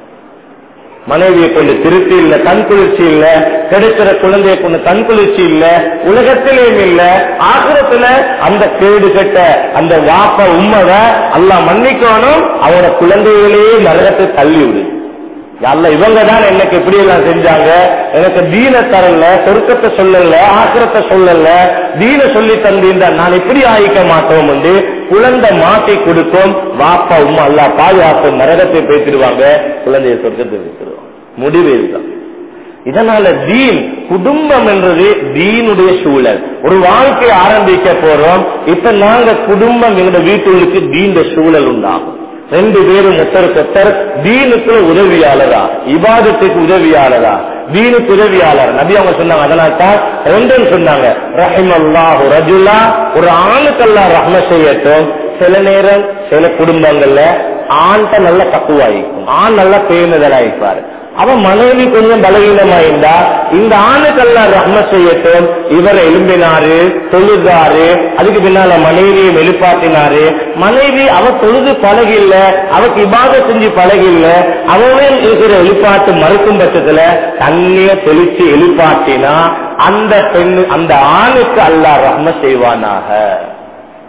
மனைவியை கொண்டு திருப்தி இல்ல கண் குளிர்ச்சி இல்ல கிடைக்கிற குழந்தையை கொண்டு கண் குளிர்ச்சி இல்ல உலகத்திலேயும் இல்ல ஆசிரத்துல அந்த கேடு கெட்ட அந்த வாப்ப உண்மைவை அல்ல மன்னிக்கணும் அவனோட குழந்தைகளையே நரகத்தை தள்ளி விடு அல்ல இவங்க தான் எனக்கு எப்படி எல்லாம் செஞ்சாங்க எனக்கு தீன தரல சொருக்கத்தை சொல்லல ஆக்கிரத்தை சொல்லல தீன சொல்லி தந்தீங்க நான் இப்படி ஆயிக்க மாட்டோம் என்று குழந்தை மாட்டி கொடுக்கும் வாப்பா உமா அல்ல பாதுகாப்பு நரகத்தை பேசிடுவாங்க குழந்தைய சொர்க்கத்தை வைத்திருவாங்க முடிவு இதுதான் இதனால தீன் குடும்பம் என்றது தீனுடைய சூழல் ஒரு வாழ்க்கை ஆரம்பிக்க போறோம் இப்ப நாங்க குடும்பம் எங்க வீட்டுக்கு தீண்ட சூழல் உண்டாகும் ரெண்டு பேரும் ஒருத்தருக்கு ஒருத்தர் தீனுக்கு உதவியாளரா இபாதத்துக்கு உதவியாளரா தீனுக்கு உதவியாளர் நபி அவங்க சொன்னாங்க அதனால தான் ரெண்டும் சொன்னாங்க ரஹிம் அல்லாஹு ரஜுல்லா ஒரு ஆணுக்கெல்லாம் ரஹ்ம செய்யட்டும் சில நேரம் சில குடும்பங்கள்ல ஆண்ட நல்ல தக்குவாயிக்கும் ஆண் நல்ல பேணுதலாயிப்பாரு அவன் மனைவி கொஞ்சம் பலவீனமாயிருந்தா இந்த ஆணுக்கெல்லாம் ரஹ்ம செய்யட்டும் இவர் எழும்பினாரு தொழுதாரு அதுக்கு பின்னால மனைவியும் எழுப்பாட்டினாரு மனைவி அவ தொழுது பழகில்ல அவக்கு இபாத செஞ்சு பழகில்ல அவவே இருக்கிற எழுப்பாட்டு மறுக்கும் பட்சத்துல தண்ணிய தெளிச்சு எழுப்பாட்டினா அந்த பெண்ணு அந்த ஆணுக்கு அல்லா ரஹ்ம செய்வானாக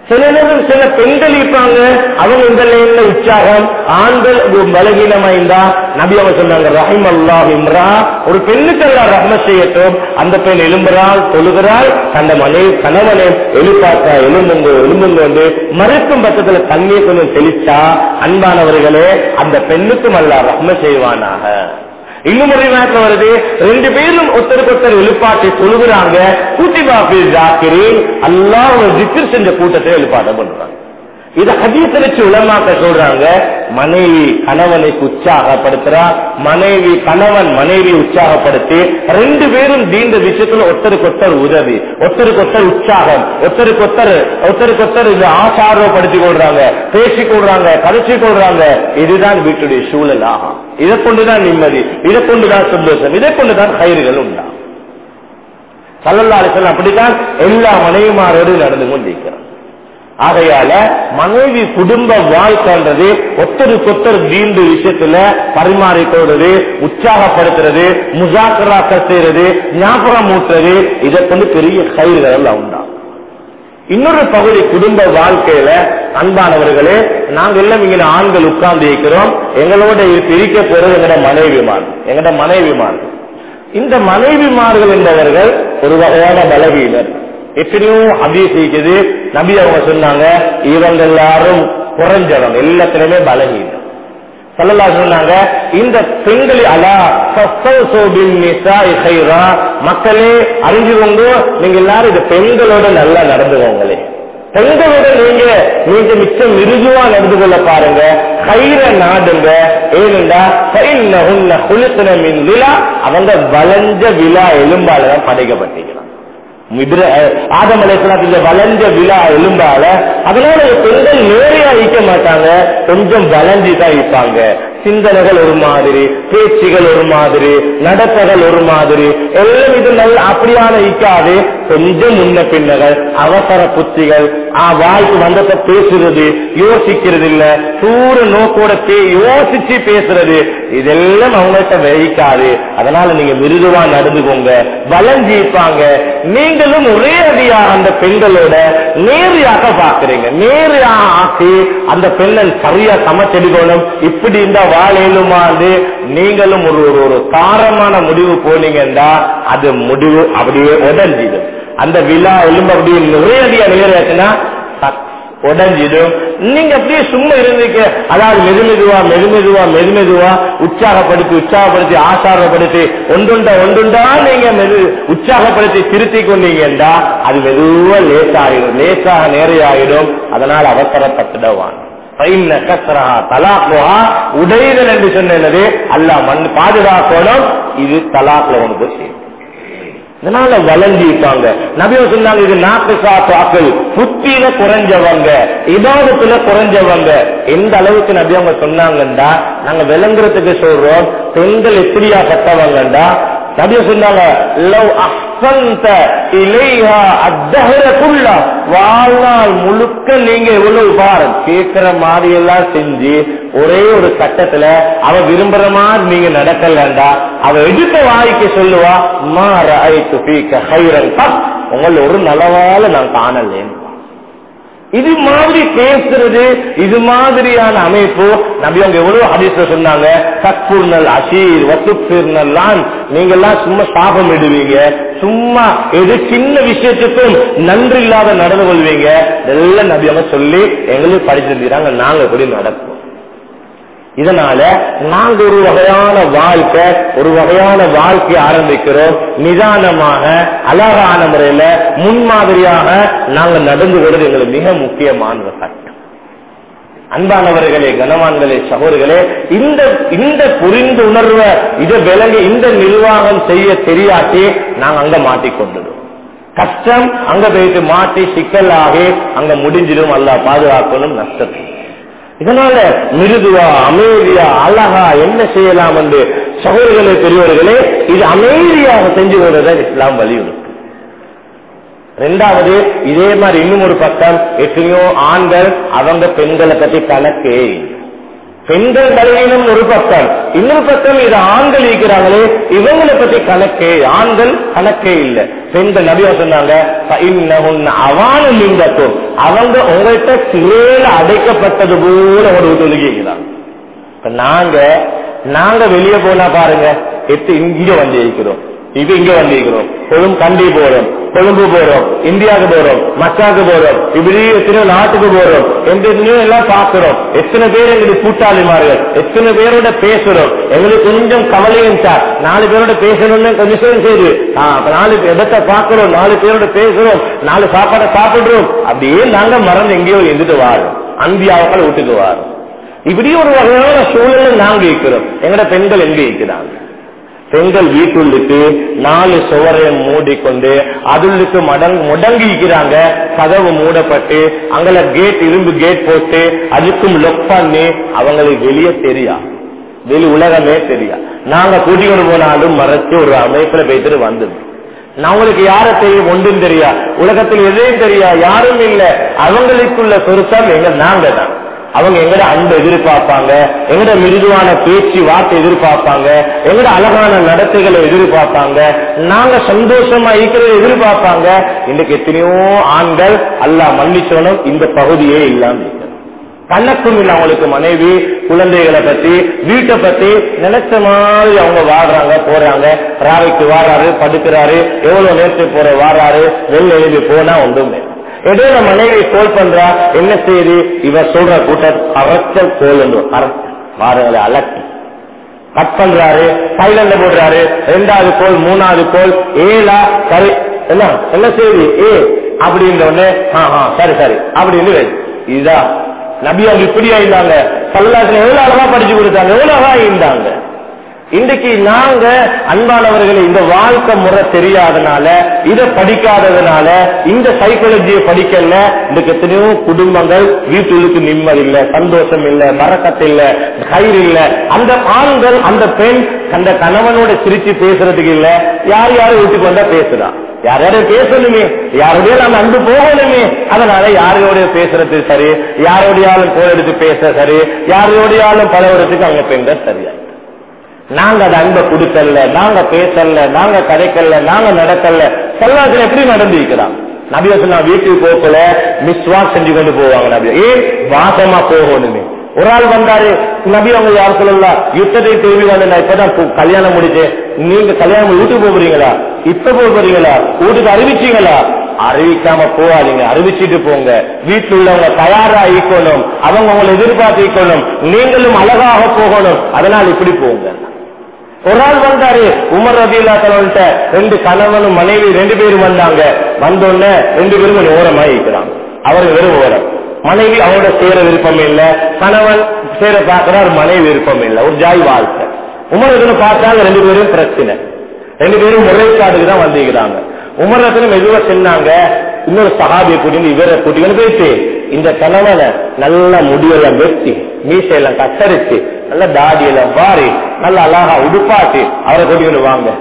சில நேரம் சில பெண்கள் இருப்பாங்க அவங்க இந்த லைன்ல உற்சாகம் ஆண்கள் ஒரு பலகீனமாயிருந்தா நபி அவங்க சொன்னாங்க ரஹிம் அல்லாஹ் இம்ரா ஒரு பெண்ணுக்கு எல்லாம் ரஹ்ம செய்யட்டும் அந்த பெண் எழும்புறாள் தொழுகிறாள் தந்த மனைவி கணவனை எழுப்பாத்தா எலும்புங்க எலும்புங்க வந்து மறுக்கும் பக்கத்துல தண்ணியை கொஞ்சம் தெளிச்சா அன்பானவர்களே அந்த பெண்ணுக்கும் அல்ல ரஹ்ம செய்வானாக இன்னும் ஒரு நேரத்தில் வருது ரெண்டு பேரும் ஒருத்தருக்கு ஒருத்தர் எழுப்பாட்டி சொல்லுகிறாங்க கூட்டி பாப்பி ஜாக்கிரேன் அல்லாஹ் ஒரு ஜிக்கர் செஞ்ச கூட்டத்தை எழுப்பாட்ட பண்றாங்க இத ஹதீஸ் வச்சு உலமாக்க சொல்றாங்க மனைவி கணவனை உற்சாகப்படுத்துறா மனைவி கணவன் மனைவி உற்சாகப்படுத்தி ரெண்டு பேரும் தீண்ட விஷயத்துல ஒருத்தருக்கு ஒருத்தர் உதவி ஒருத்தருக்கு ஒருத்தர் உற்சாகம் ஒருத்தருக்கு ஒருத்தர் ஒருத்தருக்கு ஒருத்தர் இந்த ஆசாரப்படுத்தி கொள்றாங்க பேசி கொள்றாங்க கதைச்சி கொள்றாங்க இதுதான் வீட்டுடைய சூழல் ஆகும் இதை கொண்டுதான் நிம்மதி இதை கொண்டுதான் சந்தோஷம் இதை கொண்டுதான் கயிறுகள் உண்டாகும் சல்லல்லாறு அப்படித்தான் எல்லா மனைவிமாரோடு நடந்து கொண்டிருக்கிறார் ஆகையால மனைவி குடும்ப வாழ்க்கைன்றது ஒத்தருக்கு ஒத்தர் தீண்டு விஷயத்துல பரிமாறிக்கொள்றது உற்சாகப்படுத்துறது முசாக்கராக்கள் செய்யறது ஞாபகம் ஊட்டுறது இதை கொண்டு பெரிய கயிறுகள் எல்லாம் உண்டாகும் இன்னொரு பகுதி குடும்ப வாழ்க்கையில அன்பானவர்களே நாங்க எல்லாம் இங்க ஆண்கள் உட்கார்ந்து இருக்கிறோம் எங்களோட பிரிக்க போறது எங்கட மனைவிமார் எங்கட மனைவிமார் இந்த மனைவிமார்கள் என்பவர்கள் ஒரு வகையான பலவீனர் எத்தனையோ ஹதீஸ் இருக்குது நபி அவங்க சொன்னாங்க இவங்க எல்லாரும் குறைஞ்சவங்க எல்லாத்திலுமே பலகீனம் சொல்லலா சொன்னாங்க இந்த பெண்கள் அலா மக்களே அறிஞ்சுக்கோங்க நீங்க எல்லாரும் இந்த பெண்களோட நல்லா நடந்துக்கோங்களே பெண்களோட நீங்க நீங்க மிச்சம் மிருதுவா நடந்து கொள்ள பாருங்க கயிற நாடுங்க ஏனென்றா விழா அவங்க வளைஞ்ச விழா எலும்பாலதான் படைக்கப்பட்டிருக்கிறான் ஆதம் அலைசலாத்துல வளைஞ்ச விழா எலும்பால அதனால பெண்கள் நேரையா ஈக்க மாட்டாங்க கொஞ்சம் வளைஞ்சி தான் இருப்பாங்க சிந்தனைகள் ஒரு மாதிரி பேச்சுகள் ஒரு மாதிரி நடத்தைகள் ஒரு மாதிரி எல்லாம் இது நல்ல அப்படியான ஈக்காது கொஞ்சம் முன்ன பின்னகள் அவசர புத்திகள் வாய்க்கு வந்தப்ப பேசுறது யோசிக்கிறது இல்ல தூர நோக்கோட யோசிச்சு பேசுறது இதெல்லாம் அவங்கள்ட்ட வகிக்காது அதனால நீங்க மிருதுவா நடந்துக்கோங்க வளைஞ்சிப்பாங்க நீங்களும் ஒரே அடியா அந்த பெண்களோட நேரியாக பாக்குறீங்க நேரியா ஆக்கி அந்த பெண்ணன் சரியா சமைச்செடுக்கணும் இப்படி இந்த வாழையிலுமாந்து நீங்களும் ஒரு ஒரு ஒரு காரமான முடிவு போனீங்கன்னா அது முடிவு அப்படியே உடஞ்சிடும் அந்த விழா எலும்பு அப்படியே நிறையடியா நிறைவேற்றினா உடஞ்சிடும் நீங்க அப்படியே சும்மா இருந்தீங்க அதாவது மெதுமெதுவா மெதுமெதுவா மெதுமெதுவா உற்சாகப்படுத்தி உற்சாகப்படுத்தி ஆசாரப்படுத்தி ஒன்றுண்டா ஒன்றுண்டா நீங்க மெது உற்சாகப்படுத்தி திருத்தி கொண்டீங்கன்னா அது மெதுவா லேசாயிடும் லேசாக நேரையாயிடும் அதனால் அவசரப்பட்டுடவான் உடைதல் என்று சொன்னது அல்ல மண் பாதுகாக்கணும் இது தலாக்ல ஒன்று செய்யும் இதனால வளர்ந்திருப்பாங்க நபியோ சொன்னாங்க இது நாட்டு சாப்பாக்கள் புத்தியில குறைஞ்சவங்க இபாதத்துல குறைஞ்சவங்க எந்த அளவுக்கு நபி அவங்க சொன்னாங்கண்டா நாங்க விளங்குறதுக்கு சொல்றோம் பெண்கள் எப்படியா கட்டவங்கண்டா நபிய சொன்னாங்க லவ் அஹ்சன்த இலைஹா அத்தஹரக்குள்ள வாழ்நாள் முழுக்க நீங்க எவ்வளவு பாரம் கேட்கிற மாதிரி எல்லாம் செஞ்சு ஒரே ஒரு கட்டத்துல அவ விரும்புற மாதிரி நீங்க நடக்கலண்டா அவ எடுத்த வாய்க்கு சொல்லுவா மாற ஐத்து பீக்க ஹைரன் உங்கள ஒரு நலவால நான் காணலேன்னு இது மாதிரி பேசுறது இது மாதிரியான அமைப்பு நபி அவங்க எவ்வளவு ஹதீஸ்ல சொன்னாங்க சத்பூர்ணல் அஷீர் வசுப்பூர்ணல்லான் நீங்க எல்லாம் சும்மா சாபம் இடுவீங்க சும்மா எது சின்ன விஷயத்துக்கும் நன்றி இல்லாத நடந்து கொள்வீங்க இதெல்லாம் நபி அவங்க சொல்லி எங்களுக்கு படிச்சிருக்கிறாங்க நாங்க எப்படி நடப்போம் இதனால நாங்க ஒரு வகையான வாழ்க்கை ஒரு வகையான வாழ்க்கை ஆரம்பிக்கிறோம் நிதானமாக அழகான முறையில முன்மாதிரியாக நாங்க நடந்து வருவது எங்களுக்கு மிக முக்கியமான சட்டம் அன்பானவர்களே கனவான்களே சகோதரர்களே இந்த இந்த புரிந்து உணர்வை இதை விளங்கி இந்த நிர்வாகம் செய்ய தெரியாட்டி நாங்க அங்க மாட்டிக்கொண்டுடும் கஷ்டம் அங்க போயிட்டு மாட்டி சிக்கலாகி அங்க முடிஞ்சிடும் அல்ல பாதுகாக்கணும் நஷ்டத்தை இதனால மிருதுவா அமைதியா அழகா என்ன செய்யலாம் என்று சகோதரர்களே பெரியவர்களே இது அமைதியாக செஞ்சு கொண்டதை இஸ்லாம் வலியுறுத்தும் ரெண்டாவது இதே மாதிரி இன்னும் ஒரு பக்கம் எத்தனையோ ஆண்கள் அவங்க பெண்களை பத்தி கணக்கே இல்லை. பெண்கள் பலவீனம் ஒரு பக்கம் இன்னொரு பக்கம் இது ஆண்கள் இருக்கிறாங்களே இவங்களை பத்தி கணக்கே ஆண்கள் கணக்கே இல்லை பெண்கள் நபியா சொன்னாங்க அவான லிங்கத்தும் அவங்க உங்கள்கிட்ட சிறையில அடைக்கப்பட்டது போல ஒரு ஒதுங்கிக்கிறாங்க இப்ப நாங்க நாங்க வெளியே போனா பாருங்க எட்டு இங்க வந்து இருக்கிறோம் இது இங்க வந்து இருக்கிறோம் கொழும்பு கண்டி போறோம் கொழும்பு போறோம் இந்தியாவுக்கு போறோம் மக்காவுக்கு போறோம் இப்படி எத்தனையோ நாட்டுக்கு போறோம் எத்தனையோ எல்லாம் பாக்குறோம் எத்தனை பேர் எங்களுக்கு கூட்டாளிமார்கள் எத்தனை பேரோட பேசுறோம் எங்களுக்கு கொஞ்சம் கவலையும் சார் நாலு பேரோட பேசணும்னு கொஞ்சம் சொல்லி செய்து நாலு இடத்தை பாக்குறோம் நாலு பேரோட பேசுறோம் நாலு சாப்பாடை சாப்பிடுறோம் அப்படியே நாங்க மறந்து எங்கேயோ இருந்துட்டு வாரோம் அந்தியாவுக்கள் வீட்டுக்கு வாரோம் இப்படி ஒரு வகையான சூழலை நாங்க இருக்கிறோம் எங்கட பெண்கள் எங்க இருக்கிறாங்க பெண்கள் வீட்டுள்ளுக்கு நாலு சுவரையும் மூடிக்கொண்டு அதுள்ளுக்கு மடங் முடங்கிக்கிறாங்க கதவு மூடப்பட்டு அங்கல கேட் இரும்பு கேட் போட்டு அதுக்கும் லொக் பண்ணி அவங்களுக்கு வெளியே தெரியா வெளி உலகமே தெரியா நாங்க கூட்டிக்கொண்டு போனாலும் மறைச்சு ஒரு அமைப்புல போயிட்டு வந்தது நான் உங்களுக்கு யார தெரியும் ஒன்றும் தெரியா உலகத்தில் எதையும் தெரியா யாரும் இல்ல அவங்களுக்குள்ள சொருத்தம் எங்க நாங்க தான் அவங்க எங்கட அன்பு எதிர்பார்ப்பாங்க எங்கட மிருதுவான பேச்சு வார்த்தை எதிர்பார்ப்பாங்க எங்கட அழகான நடத்தைகளை எதிர்பார்ப்பாங்க நாங்க சந்தோஷமா இருக்கிறத எதிர்பார்ப்பாங்க இன்னைக்கு எத்தனையோ ஆண்கள் அல்ல மன்னிச்சோனும் இந்த பகுதியே இல்லாம கணக்கும் இல்லை அவங்களுக்கு மனைவி குழந்தைகளை பத்தி வீட்டை பத்தி நினைச்ச மாதிரி அவங்க வாடுறாங்க போறாங்க ராவைக்கு வாராரு படுக்கிறாரு எவ்வளவு நேரத்துக்கு போற வாராரு வெளில எழுதி போனா ஒன்றுமே இடையில மனைவி கோல் பண்றா என்ன செய்யுது இவ சொல்ற கூட்டம் அரைச்சல் கோல் வாரங்களை அலக்கி கட் பண்றாரு சைலண்ட்ல போடுறாரு ரெண்டாவது கோல் மூணாவது கோல் ஏழா சரி என்ன என்ன செய்யுது ஏ அப்படின்ற உடனே சரி சரி அப்படின்னு இதுதான் நபி அவங்க இப்படி ஆயிருந்தாங்க பல்லாத்துல எவ்வளவு அழகா படிச்சு கொடுத்தாங்க எவ்வளவு அழகா இருந்தாங்க இன்றைக்கு நாங்க அன்பானவர்களை இந்த வாழ்க்கை முறை தெரியாதனால இதை படிக்காததுனால இந்த சைக்காலஜியை படிக்கல இன்றைக்கு எத்தனையோ குடும்பங்கள் வீட்டுக்கு நிம்மதி இல்ல சந்தோஷம் இல்ல மறக்கத்து இல்ல கயிறு இல்ல அந்த ஆண்கள் அந்த பெண் அந்த கணவனோட சிரிச்சு பேசுறதுக்கு இல்ல யார் யாரும் வீட்டுக்கு வந்தா பேசுறா யார் யாரும் பேசணுமே யாருடைய நம்ம அன்பு போகணுமே அதனால யாரோடைய பேசுறது சரி யாரோடையாலும் கோல் எடுத்து பேச சரி யாரோடையாலும் பழகிறதுக்கு அவங்க பெண்கள் சரியா நாங்க அந்த அன்பை கொடுக்கல நாங்க பேசல நாங்க கதைக்கல நாங்க நடக்கல செல்வாக்கில் எப்படி நடந்திருக்கிறான் நபிய சொன்னா வீட்டுக்கு போக்கல மிஸ்வாக் செஞ்சு கொண்டு போவாங்க நபி ஏன் வாசமா போகணுமே ஒரு ஆள் வந்தாரு நபி அவங்க யார் சொல்லலாம் யுத்தத்தை தேவி வந்து நான் இப்பதான் கல்யாணம் முடிச்சேன் நீங்க கல்யாணம் வீட்டுக்கு போறீங்களா இப்ப போறீங்களா வீட்டுக்கு அறிவிச்சீங்களா அறிவிக்காம போகாதீங்க அறிவிச்சிட்டு போங்க வீட்டில் உள்ளவங்க தயாரா ஈக்கணும் அவங்க உங்களை எதிர்பார்த்து ஈக்கணும் நீங்களும் அழகாக போகணும் அதனால் இப்படி போங்க ஒரு ஆள் வந்தாரு உமர் ரபியுல்லா தலைவன்ட்ட ரெண்டு கணவனும் மனைவி ரெண்டு பேரும் வந்தாங்க வந்தோடனே ரெண்டு பேரும் கொஞ்சம் ஓரமா இருக்கிறாங்க அவர் வெறும் ஓரம் மனைவி அவரோட சேர விருப்பம் இல்ல கணவன் சேர பார்க்கிறார் மனைவி விருப்பம் இல்ல ஒரு ஜாய் வாழ்க்கை உமர் இதுன்னு பார்த்தாங்க ரெண்டு பேரும் பிரச்சனை ரெண்டு பேரும் முறைப்பாடுக்கு தான் வந்திருக்கிறாங்க உமர் ரத்னம் மெதுவா சொன்னாங்க இன்னொரு சகாபியை கூட்டிட்டு இவரை கூட்டிட்டு போயிட்டு இந்த கணவனை நல்ல முடியெல்லாம் வெட்டி மீசையெல்லாம் கத்தரிச்சு நல்ல தாடியெல்லாம் வாரி நல்ல அழகா உடுப்பாட்டி அவரை கூட்டிட்டு வாங்க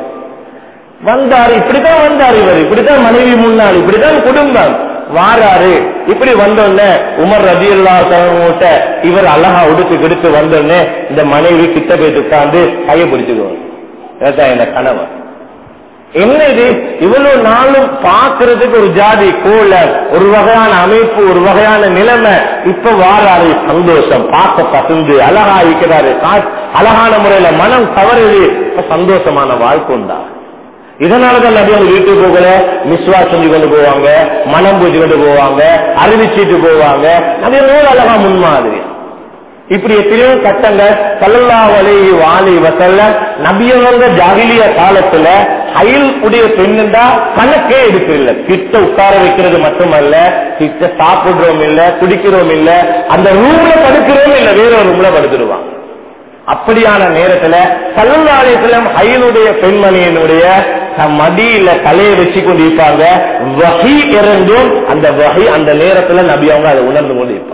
வந்தாரு இப்படித்தான் வந்தாரு இவர் இப்படித்தான் மனைவி முன்னாள் இப்படித்தான் குடும்பம் வாராரு இப்படி வந்தோடனே உமர் ரதி கிட்ட இவர் அழகா உடுத்து கிடுத்து வந்தோடனே இந்த மனைவி கிட்ட போய் உட்கார்ந்து கையை பிடிச்சுக்குவாங்க என்ன கணவன் என்ன இது இவ்வளவு நாளும் பாக்குறதுக்கு ஒரு ஜாதி கோல ஒரு வகையான அமைப்பு ஒரு வகையான நிலைமை இப்ப வாராரு சந்தோஷம் பார்க்க பசுந்து அழகா இருக்கிறாரு அழகான முறையில மனம் தவறுது இப்ப சந்தோஷமான வாழ்க்கை உண்டா இதனாலதான் நபி அவங்க வீட்டுக்கு போகல மிஸ்வா செஞ்சு கொண்டு போவாங்க மனம் பூஜை கொண்டு போவாங்க அறிவிச்சிட்டு போவாங்க நபி நூல் அழகா முன்மாதிரி இப்படி எத்தனையோ கட்டங்கள் சல்லல்லா வலை வாலி வசல்ல நபியவங்க ஜாகிலிய காலத்துல அயில் உடைய பெண்ணுண்டா கணக்கே எடுக்கல கிட்ட உட்கார வைக்கிறது மட்டுமல்ல கிட்ட சாப்பிடுறோம் இல்ல குடிக்கிறோம் இல்ல அந்த ரூம்ல படுக்கிறோம் இல்ல வேற ஒரு ரூம்ல படுத்துருவாங்க அப்படியான நேரத்துல சல்லாலயத்திலும் அயலுடைய பெண்மணியினுடைய மடியில தலையை வச்சு கொண்டு இருப்பாங்க வகை இறந்தும் அந்த வகை அந்த நேரத்துல நபி அவங்க அதை உணர்ந்து கொண்டு இருப்பாங்க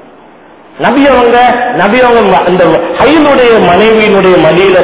நபி அவங்க நபி அவங்க அந்த ஹைனுடைய மனைவியினுடைய மடியில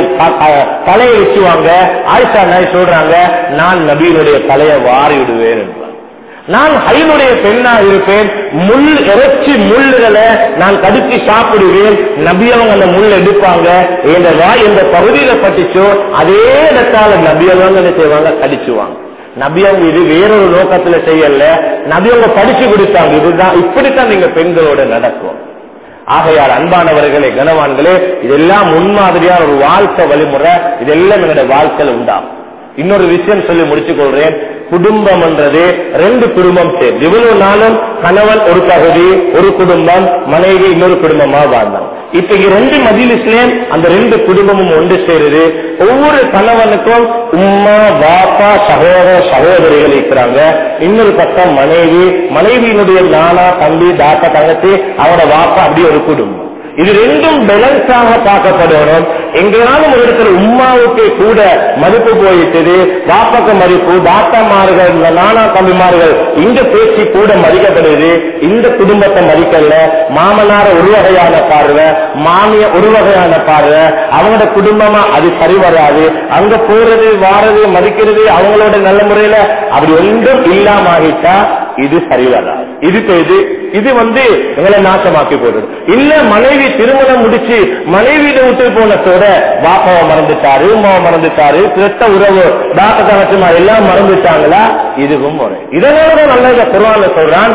தலையை வச்சுவாங்க ஆயிஷா நாய் சொல்றாங்க நான் நபியினுடைய தலையை வாரி விடுவேன் நான் ஹைனுடைய பெண்ணா இருப்பேன் முள் இறைச்சி முள்ளுகளை நான் கடிச்சு சாப்பிடுவேன் நபி அவங்க அந்த முள் எடுப்பாங்க இந்த வாய் எந்த பகுதியில பட்டுச்சோ அதே இடத்தால நபி அவங்க என்ன செய்வாங்க கடிச்சுவாங்க நபி அவங்க இது வேறொரு நோக்கத்துல செய்யல நபி அவங்க படிச்சு கொடுத்தாங்க இதுதான் இப்படித்தான் நீங்க பெண்களோட நடக்கும் ஆகையால் அன்பானவர்களே கனவான்களே இதெல்லாம் முன்மாதிரியான ஒரு வாழ்க்கை வழிமுறை இதெல்லாம் எங்களுடைய வாழ்க்கையில் உண்டாகும் இன்னொரு விஷயம் சொல்லி முடிச்சுக் கொள்றேன் குடும்பம் என்றது ரெண்டு குடும்பம் சேர்ந்து இவ்வளவு நாளும் கணவன் ஒரு பகுதி ஒரு குடும்பம் மனைவி இன்னொரு குடும்பமா வாழ்ந்தாங்க இப்ப இங்க ரெண்டு மதிலிஸ்லேயும் அந்த ரெண்டு குடும்பமும் ஒன்று சேருது ஒவ்வொரு கணவனுக்கும் உம்மா பாப்பா சகோதர சகோதரிகள் இருக்கிறாங்க இன்னொரு பக்கம் மனைவி மனைவியினுடைய நானா தம்பி தாத்தா தங்கச்சி அவரோட வாப்பா அப்படி ஒரு குடும்பம் இது ரெண்டும் பேலன்ஸாக பார்க்கப்படணும் எங்கேயாலும் ஒரு இடத்துல உம்மாவுக்கு கூட மதிப்பு போயிட்டது வாப்பக்க மதிப்பு தாத்தாமார்கள் நானா தம்பிமார்கள் இந்த பேச்சு கூட மதிக்கப்படுது இந்த குடும்பத்தை மதிக்கல மாமனார ஒரு வகையான பார்வை மாமிய ஒரு வகையான பார்வை அவங்களோட குடும்பமா அது சரி வராது அங்க போறது வாரது மதிக்கிறது அவங்களோட நல்ல முறையில அப்படி ஒன்றும் இல்லாம ஆகிட்டா இது சரி வராது இது இது இது வந்து எங்களை நாசமாக்கி போடுது இல்ல மனைவி திருமணம் முடிச்சு மனைவியிட விட்டு போனதோட பாப்பாவை மறந்துட்டாரு உமாவை மறந்துட்டாரு கிருத்த உறவு தாத்த தகச்சுமா எல்லாம் மறந்துட்டாங்களா இதுவும் முறை இதனாலதான் நல்ல இந்த குரான சொல்றான்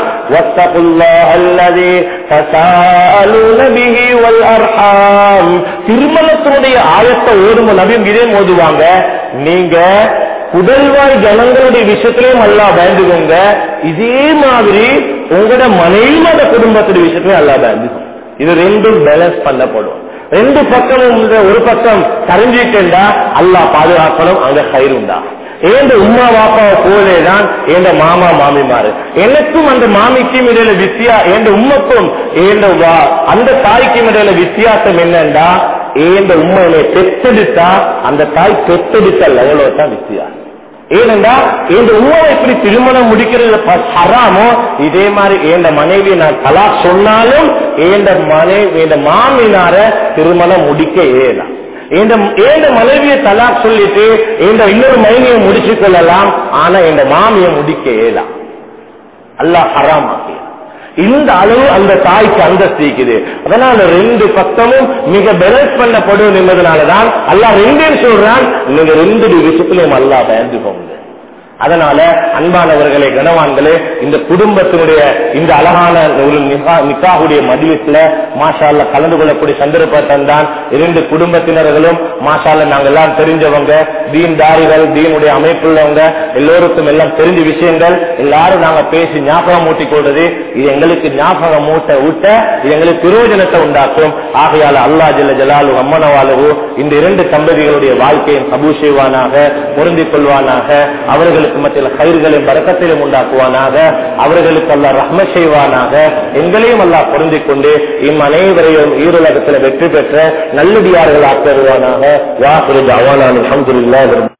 திருமணத்தினுடைய ஆயத்தை ஓடும் நபியும் இதே மோதுவாங்க நீங்க புதல்வாய் ஜனங்களுடைய விஷயத்திலையும் அல்லா பயந்துக்கோங்க இதே மாதிரி உங்களோட மனைவியோட குடும்பத்துடைய விஷயத்திலையும் அல்லா பயந்துக்கும் இது ரெண்டும் பேலன்ஸ் பண்ணப்படும் ரெண்டு பக்கமும் ஒரு பக்கம் கரைஞ்சிட்டா அல்லா பாதுகாக்கணும் அங்க கயிறு உண்டா ஏந்த உமா பாப்பாவை போலேதான் ஏந்த மாமா மாமிமாரு எனக்கும் அந்த மாமிக்கும் இடையில வித்தியா ஏந்த உம்மக்கும் ஏந்த அந்த தாய்க்கும் இடையில வித்தியாசம் என்னண்டா ஏந்த உண்மையில பெத்தெடுத்தா அந்த தாய் பெத்தெடுத்தல் எவ்வளவு தான் வித்தியாசம் ஏனென்றா இந்த உணவை எப்படி திருமணம் முடிக்கிறது ஹராமோ இதே மாதிரி எந்த மனைவி நான் தலா சொன்னாலும் ஏந்த மனைவி இந்த மாமினார திருமணம் முடிக்க ஏலாம் ஏந்த மனைவியை தலா சொல்லிட்டு இந்த இன்னொரு மனைவியை முடிச்சு கொள்ளலாம் ஆனா இந்த மாமியை முடிக்க ஏலாம் அல்லாஹ் ஹராமாக்கிய இந்த அளவு அந்த தாய்க்கு அந்தஸ்திக்குது அதனால ரெண்டு பக்கமும் மிக பெலன்ஸ் பண்ணப்படும் என்பதனாலதான் அல்லா ரெண்டேன்னு சொல்றான் நீங்க ரெண்டு விஷயத்திலையும் அல்லா பயந்துக்கோங்க அதனால அன்பானவர்களே கனவான்களே இந்த குடும்பத்தினுடைய இந்த அழகான ஒரு நிக்காவுடைய மதியத்துல மாஷால கலந்து கொள்ளக்கூடிய சந்தர்ப்பத்தான் தான் இரண்டு குடும்பத்தினர்களும் மாஷால நாங்க எல்லாம் தெரிஞ்சவங்க தீன் தாரிகள் தீனுடைய அமைப்புள்ளவங்க எல்லோருக்கும் எல்லாம் தெரிஞ்ச விஷயங்கள் எல்லாரும் நாங்க பேசி ஞாபகம் ஊட்டிக் கொள்றது இது எங்களுக்கு ஞாபகம் மூட்ட ஊட்ட இது எங்களுக்கு பிரயோஜனத்தை உண்டாக்கும் ஆகையால அல்லா ஜல்ல ஜலாலு அம்மனவாலு இந்த இரண்டு தம்பதிகளுடைய வாழ்க்கையை கபூ செய்வானாக பொருந்திக் கொள்வானாக அவர்கள் அவர்களுக்கு மத்தியில் கயிறுகளையும் பறக்கத்திலும் உண்டாக்குவானாக அவர்களுக்கு அல்லா ரஹ்ம செய்வானாக எங்களையும் அல்லா பொருந்திக் கொண்டு இம் அனைவரையும் ஈருலகத்தில் வெற்றி பெற்ற நல்லடியார்கள் ஆக்கருவானாக யாத்திரை அவானான் அஹமதுல்லா